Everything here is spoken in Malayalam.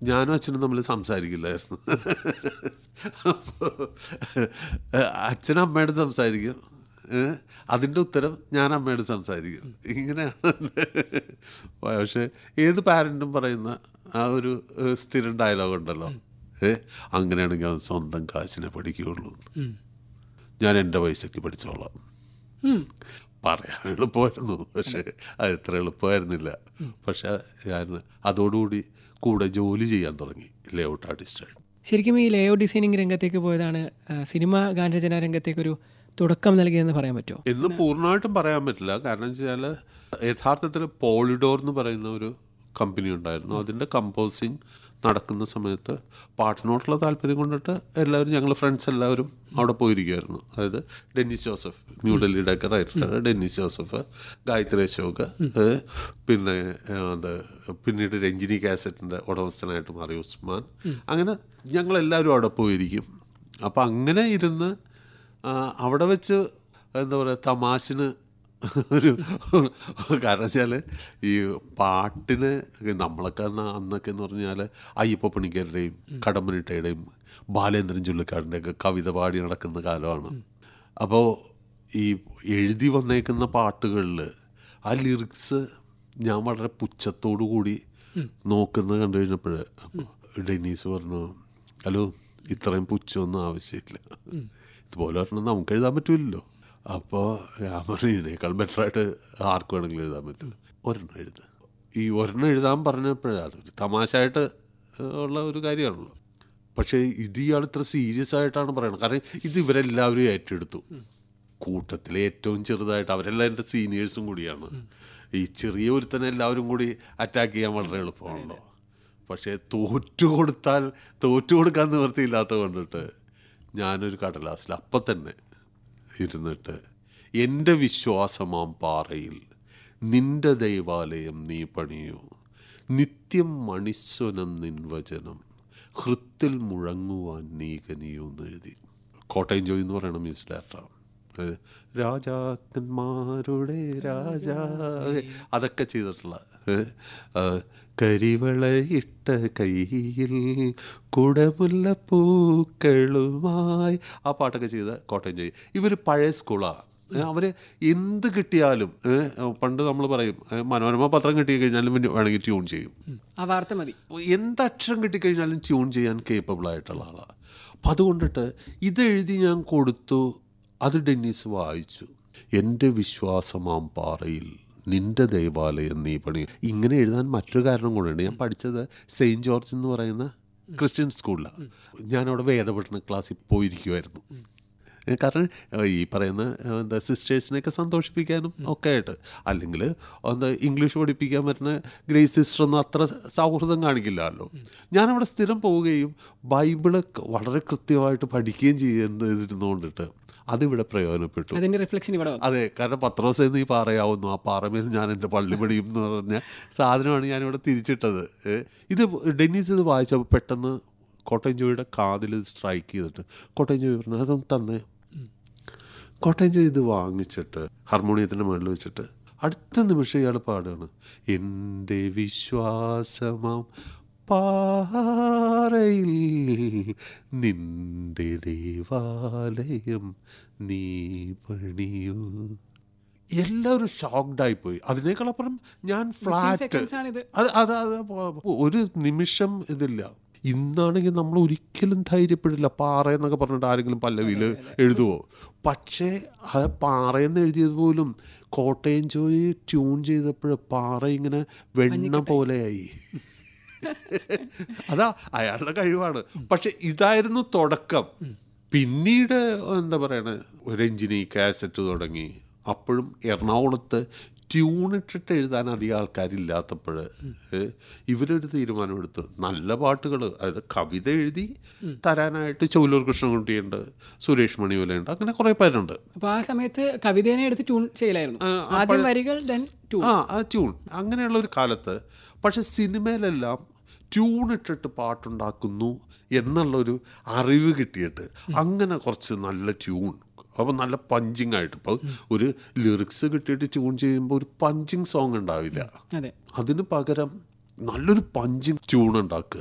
ഞാനും അച്ഛനും തമ്മിൽ സംസാരിക്കില്ലായിരുന്നു അപ്പോൾ അച്ഛൻ അമ്മയോട് സംസാരിക്കും ഏ, അതിൻ്റെ ഉത്തരം ഞാൻ അമ്മയോട് സംസാരിക്കും ഇങ്ങനെയാണ് പക്ഷേ ഏത് പാരൻറ്റും പറയുന്ന ആ ഒരു ഏ, സ്ഥിരം ഡയലോഗ് ഉണ്ടല്ലോ ഏ അങ്ങനെയാണെങ്കിൽ അവൻ സ്വന്തം കാശിനെ പഠിക്കുകയുള്ളൂ എന്ന്. ഞാൻ എൻ്റെ പൈസയ്ക്ക് പഠിച്ചോളാം പറയാൻ എളുപ്പമായിരുന്നു പക്ഷേ അത് എത്ര എളുപ്പമായിരുന്നില്ല പക്ഷെ ഞാൻ അതോടുകൂടി കൂടെ ജോലി ചെയ്യാൻ തുടങ്ങി ലേഔട്ട് ആർട്ടിസ്റ്റായിട്ട് ശരിക്കും ഈ ലേഔട്ട് ഡിസൈനിങ് രംഗത്തേക്ക് പോയതാണ് ആ, സിനിമ ഗാനരചന രംഗത്തേക്കൊരു തുടക്കം നൽകിയതെന്ന് പറയാൻ പറ്റുമോ എന്ന് പൂർണ്ണമായിട്ടും പറയാൻ പറ്റില്ല കാരണം വെച്ചാൽ യഥാർത്ഥത്തിൽ പോളിഡോർ എന്ന് പറയുന്ന ഒരു കമ്പനി ഉണ്ടായിരുന്നു അതിൻ്റെ കമ്പോസിങ് നടക്കുന്ന സമയത്ത് പാട്ടിനോടുള്ള താല്പര്യം കൊണ്ടിട്ട് എല്ലാവരും ഞങ്ങൾ ഫ്രണ്ട്സ് എല്ലാവരും അവിടെ പോയിരിക്കുമായിരുന്നു അതായത് ഡെന്നിസ് ജോസഫ് ന്യൂഡൽഹിയുടെ ഒക്കെ റൈറ്റർ ഡെന്നിസ് ജോസഫ് ഗായത്രി അശോക് ഏഹ്, പിന്നെ ഏഹ്, അത് പിന്നീട് രഞ്ജിനി കാസറ്റിൻ്റെ ഉടമസ്ഥനായിട്ട് മാറി ഉസ്മാൻ അങ്ങനെ ഞങ്ങളെല്ലാവരും അവിടെ പോയിരിക്കും അപ്പം അങ്ങനെ ഇരുന്ന് ആ, അവിടെ വെച്ച് എന്താ പറയുക തമാശന് ഒരു കാരണം വെച്ചാൽ ഈ പാട്ടിന് നമ്മളൊക്കെ അന്ന് അന്നൊക്കെ എന്ന് പറഞ്ഞാൽ അയ്യപ്പ പണിക്കരുടെയും കടമ്പനിട്ടയുടെയും ബാലേന്ദ്രൻ ചുള്ളിക്കാടിൻ്റെ ഒക്കെ കവിത പാടി നടക്കുന്ന കാലമാണ് അപ്പോൾ ഈ എഴുതി വന്നേക്കുന്ന പാട്ടുകളിൽ ആ ലിറിക്സ് ഞാൻ വളരെ പുച്ഛത്തോടു കൂടി നോക്കുന്നത് കണ്ടു കഴിഞ്ഞപ്പോൾ ഡെന്നീസ് പറഞ്ഞു ഹലോ ഇത്രയും പുച്ഛമൊന്നും ആവശ്യമില്ല ഇതുപോലെ ഒരെണ്ണം നമുക്ക് എഴുതാൻ പറ്റില്ലല്ലോ അപ്പോൾ ഞാൻ പറഞ്ഞു ഇതിനേക്കാൾ ബെറ്ററായിട്ട് ആർക്ക് വേണമെങ്കിലും എഴുതാൻ പറ്റും ഒരെണ്ണം എഴുത് ഈ ഒരെണ്ണം എഴുതാൻ പറഞ്ഞപ്പോഴേ അതൊരു തമാശയായിട്ട് ഉള്ള ഒരു കാര്യമാണല്ലോ പക്ഷേ ഇത് ഇയാൾ ഇത്ര സീരിയസ് ആയിട്ടാണ് പറയുന്നത് കാരണം ഇത് ഇവരെല്ലാവരും ഏറ്റെടുത്തു കൂട്ടത്തിലെ ഏറ്റവും ചെറുതായിട്ട് അവരെല്ലാം എൻ്റെ സീനിയേഴ്സും കൂടിയാണ് ഈ ചെറിയ ഒരുത്തനെ എല്ലാവരും കൂടി അറ്റാക്ക് ചെയ്യാൻ വളരെ എളുപ്പമാണല്ലോ പക്ഷേ തോറ്റു കൊടുത്താൽ തോറ്റു കൊടുക്കാൻ നിവൃത്തിയില്ലാത്തത് കൊണ്ടിട്ട് ഞാനൊരു കടലാസിൽ അപ്പം തന്നെ ഇരുന്നിട്ട് എൻ്റെ വിശ്വാസമാം പാറയിൽ നിന്റെ ദൈവാലയം നീ പണിയൂ നിത്യം മണിസ്വനം നിൻ വചനം ഹൃത്തിൽ മുഴങ്ങുവാൻ നീ കനിയൂ എന്ന് എഴുതി കോട്ടയം ജോയി എന്ന് പറയുന്ന മ്യൂസിക് ഡയറക്ടറാണ് ഏഹ് രാജാക്കന്മാരുടെ രാജാവേ അതൊക്കെ ചെയ്തിട്ടുള്ള ഏഹ് ആഹ് കരിവളയിട്ട കയ്യിൽ കുടമുല്ല പൂക്കളുമായി ആ പാട്ടൊക്കെ ചെയ്ത കോട്ടയം ജോയി ഇവർ പഴയ സ്കൂളാണ് അവർ എന്ത് കിട്ടിയാലും ഏഹ് പണ്ട് നമ്മൾ പറയും ഏഹ് മനോരമ പത്രം കിട്ടി കഴിഞ്ഞാലും പിന്നെ വേണമെങ്കിൽ ട്യൂൺ ചെയ്യും ആ വാർത്ത മതി എന്ത് അക്ഷരം കിട്ടിക്കഴിഞ്ഞാലും ട്യൂൺ ചെയ്യാൻ കേപ്പബിൾ ആയിട്ടുള്ള ആളാണ് അപ്പം അതുകൊണ്ടിട്ട് ഇതെഴുതി ഞാൻ കൊടുത്തു അത് ഡെന്നീസ് വായിച്ചു എൻ്റെ വിശ്വാസമാം പാറയിൽ നിന്റെ ദൈവാലയം നീ പണി ഇങ്ങനെ എഴുതാൻ മറ്റൊരു കാരണം കൂടെയുണ്ട് ഞാൻ പഠിച്ചത് സെയിൻറ്റ് ജോർജ് എന്ന് പറയുന്ന ക്രിസ്ത്യൻ സ്കൂളിലാണ് ഞാനവിടെ വേദപഠന ക്ലാസ്സിൽ പോയിരിക്കുമായിരുന്നു ഏ, കാരണം ഏ, ഈ പറയുന്ന ഏ, എന്താ സിസ്റ്റേഴ്സിനെയൊക്കെ സന്തോഷിപ്പിക്കാനും ഒക്കെ ആയിട്ട് അല്ലെങ്കിൽ എന്താ ഇംഗ്ലീഷ് പഠിപ്പിക്കാൻ പറ്റുന്ന ഗ്രേസ് സിസ്റ്ററൊന്നും അത്ര സൗഹൃദം കാണിക്കില്ലല്ലോ ഞാനവിടെ സ്ഥിരം പോവുകയും ബൈബിള് വളരെ കൃത്യമായിട്ട് പഠിക്കുകയും ചെയ്യുന്നതിരുന്നുകൊണ്ടിട്ട് അതിവിടെ പ്രയോജനപ്പെട്ടു അതിന്റെ റിഫ്ലക്ഷൻ ഇവിടെ വന്നു. അതെ കാരണം പത്രോസ് എന്ന് ഈ പാറയാവുന്നു ആ പാറമേൽ ഞാൻ എൻ്റെ പള്ളി പണിയും എന്ന് പറഞ്ഞ സാധനമാണ് ഞാനിവിടെ തിരിച്ചിട്ടത് ഏ, ഇത് ഡെന്നീസ് ഇത് വായിച്ചപ്പോൾ പെട്ടെന്ന് കോട്ടയം ജോയിയുടെ കാതിൽ ഇത് സ്ട്രൈക്ക് ചെയ്തിട്ട് കോട്ടയം ജോയി പറഞ്ഞു അതൊന്ന് തന്നെ കോട്ടയം ജോയി ഇത് വാങ്ങിച്ചിട്ട് ഹാർമോണിയത്തിൻ്റെ മുകളിൽ വെച്ചിട്ട് അടുത്ത നിമിഷം ഇയാൾ പാടുകയാണ് എൻ്റെ വിശ്വാസമാം പാറയിൽ നിന്റെ ദേവാലയം നീ പണിയൂ എല്ലാവരും ഷോക്ക്ഡായി പോയി അതിനേക്കാളപ്പുറം ഞാൻ ഫ്ലാറ്റ് seconds ആണിത്. അത് അത് അത് പോ- ഒരു നിമിഷം ഇതില്ല ഇന്നാണെങ്കിൽ നമ്മൾ ഒരിക്കലും ധൈര്യപ്പെടില്ല പാറ എന്നൊക്കെ പറഞ്ഞിട്ട് ആരെങ്കിലും പല്ലവിയിൽ എഴുതുമോ പക്ഷേ ആ പാറയെന്ന് എഴുതിയത് പോലും കോട്ടയം ജോയി ട്യൂൺ ചെയ്തപ്പോൾ പാറ ഇങ്ങനെ വെണ്ണ പോലെയായി അതാ അയാളുടെ കഴിവാണ് പക്ഷെ ഇതായിരുന്നു തുടക്കം പിന്നീട് എന്താ പറയണേ രഞ്ജിനി കാസറ്റ് തുടങ്ങി അപ്പോഴും എറണാകുളത്ത് ട്യൂണിട്ടിട്ട് എഴുതാൻ അധികം ആൾക്കാരില്ലാത്തപ്പോൾ ഇവരൊരു തീരുമാനമെടുത്ത് നല്ല പാട്ടുകൾ അതായത് കവിത എഴുതി തരാനായിട്ട് ചൗലൂർ കൃഷ്ണൻകുട്ടിയുണ്ട് സുരേഷ് മണിവലുണ്ട് അങ്ങനെ കുറേ പേരുണ്ട് അപ്പൊ ആ സമയത്ത് കവിതേനെ എടുത്ത് ട്യൂൺ ചെയ്യലായിരുന്നു ആദ്യം വരികൾ ദെൻ ട്യൂൺ ആ ആ ട്യൂൺ അങ്ങനെയുള്ള ഒരു കാലത്ത് പക്ഷെ സിനിമയിലെല്ലാം ട്യൂൺ ഇട്ടിട്ട് പാട്ടുണ്ടാക്കുന്നു എന്നുള്ളൊരു അറിവ് കിട്ടിയിട്ട് അങ്ങനെ കുറച്ച് നല്ല ട്യൂൺ അപ്പോൾ നല്ല പഞ്ചിങ് ആയിട്ട് ഇപ്പോൾ ഒരു ലിറിക്സ് കിട്ടിയിട്ട് ട്യൂൺ ചെയ്യുമ്പോൾ ഒരു പഞ്ചിങ് സോങ് ഉണ്ടാവില്ല അതെ അതിന് പകരം നല്ലൊരു പഞ്ചിങ് ട്യൂൺ ഉണ്ടാക്കുക